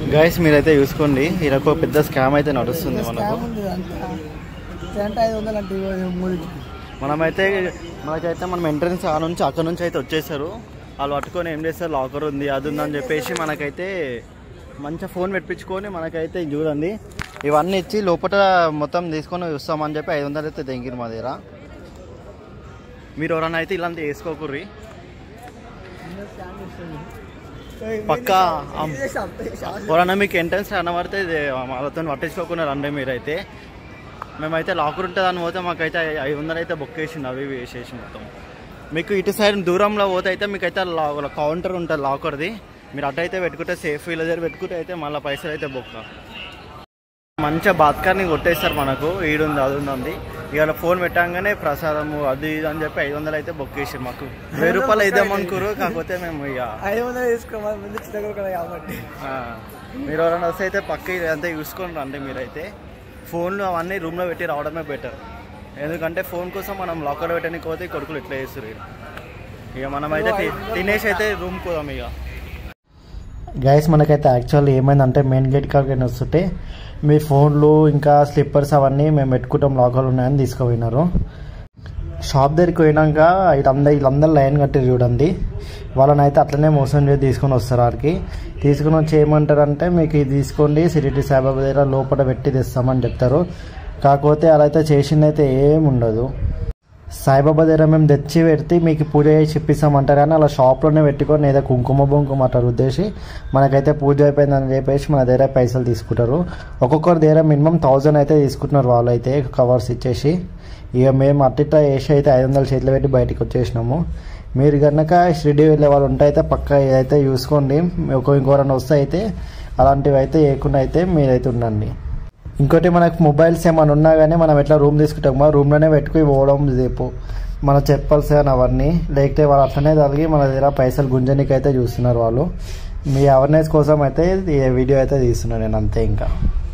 Guys మీరైతే చూసుకోండి ఇలా ఒక పెద్ద స్కామ్ అయితే నడుస్తుంది మనకు స్కామ్ ఉంది అంతా అంటే ఐదు వందలు అంటే ఇవ్వ- మూడింటికి మనమైతే మనకైతే మనం ఎంట్రన్స్ ఆ నుంచి అక్కడ నుంచి అయితే వచ్చేసారు వాళ్ళు పట్టుకొని ఏం చేస్తారు లాకర్ ఉంది అది ఉందని చెప్పేసి మనకైతే మంచిగా ఫోన్ పెట్టించుకొని మనకైతే చూడండి ఇవన్నీ ఇచ్చి లోపల మొత్తం తీసుకొని వస్తామని చెప్పి ఐదు వందలు అయితే తెంగిరు మా దగ్గర మీరు ఎవరైనా అయితే ఇలాంటి వేసుకోకుర్రి పక్కా అమ్- ఎవరన్నా మీకు ఎంట్రన్స్ అనబడితే వాళ్ళతో పట్టించుకోకుండా రండి మీరైతే మేమైతే లాకర్ ఉంటుంది అని పోతే మాకైతే ఐ- ఐదు వందలు అయితే బుక్ చేసిండు అవి ఇవి వేసేసి మొత్తం మీకు ఇటు సైడ్ దూరంలో పోతే అయితే మీకు అయితే లా- కౌంటర్ ఉంటుంది లాకర్ది మీరు అటు అయితే పెట్టుకుంటే సేఫ్ వీళ్ళ దగ్గర పెట్టుకుంటే అయితే మళ్ళీ పైసలు అయితే బొక్క మంచిగా బాత్కార్ని కొట్టేస్తారు మనకు ఈడుంది అది ఉంది ఇవాళ ఫోన్ పెట్టంగానే ప్రసాదము అది ఇది అని చెప్పి ఐదు వందలు అయితే బుక్ చేసారు మాకు వెయ్యి రూపాయలు ఇద్దామనుకోరు కాకపోతే మేము ఇక ఐదు వందలు తీసుకోవాలి ముందు చిన్నగా కూడా కాబట్టి ఆ, మీరు ఎవరైనా వస్తే అయితే పక్క అంతా చూసుకొని రండి మీరైతే ఫోన్లు అవన్నీ రూమ్లో పెట్టి రావడమే బెటర్ ఎందుకంటే ఫోన్ కోసం మనం లాకర్ పెట్టడానికి పోతే ఈ కొడుకులు ఇట్లా చేస్తారు ఇక. ఇక మనం అయితే తి- తినేసి అయితే రూమ్ పోదాం ఇక గైస్ మనకైతే యాక్చువల్లీ ఏమైందంటే మెయిన్ గేట్ కాడికి వస్తుంటే మీ ఫోన్లు ఇంకా స్లిప్పర్స్ అవన్నీ మేము పెట్టుకుంటాం లాకర్లు ఉన్నాయని తీసుకుపోయినారు షాప్ దగ్గరికి పోయినాక వీళ్ళందరూ వీళ్ళందరూ లైన్ కట్టి చూడండి వాళ్ళని అయితే అట్లనే మోసం చేసి తీసుకొని వస్తారు వారికి తీసుకొని వచ్చి ఏమంటారంటే మీకు ఇది తీసుకోండి సిరిటి సాయిబాబా దగ్గర లోపల పెట్టి తెస్తామని చెప్తారు కాకపోతే అలా అయితే చేసిందైతే ఏం ఉండదు సాయిబాబా దగ్గర మేము తెచ్చి పెడితే మీకు పూజ చేసి ఇప్పిస్తామంటారు కానీ అలా షాప్లోనే పెట్టుకొని ఏదో కుంకుమ బొంకుమ అట్లా రుద్దేసి మనకైతే పూజ అయిపోయిందని చెప్పేసి మన దగ్గర పైసలు తీసుకుంటారు ఒక్కొక్కరి దగ్గర మినిమం థౌజండ్ అయితే తీసుకుంటున్నారు వాళ్ళు అయితే కవర్స్ ఇచ్చేసి ఇక మేము అట్టిట్లా వేసి అయితే ఐదు వందల చేతిలో పెట్టి బయటికి వచ్చేసినాము మీరు కనుక షిరిడి వెళ్ళే వాళ్ళు ఉంటే అయితే పక్క ఇదైతే చూసుకోండి ఒక ఇంకోరన్నా వస్తే అయితే అలాంటివి అయితే వేయకుండా అయితే మీరైతే ఉండండి ఇంకోటి మనకు మొబైల్స్ ఏమైనా ఉన్నా కానీ మనం ఎట్లా రూమ్ తీసుకుంటాం మా రూమ్లోనే పెట్టుకుని పోవడం రేపు మన చెప్పల్స్ కానీ అవన్నీ లేకపోతే వాళ్ళు అట్లనే తగిలి మన దగ్గర పైసలు గుంజనికి అయితే చూస్తున్నారు వాళ్ళు మీ అవేర్నెస్ కోసం అయితే ఈ వీడియో అయితే తీస్తున్నాను నేను అంతే ఇంకా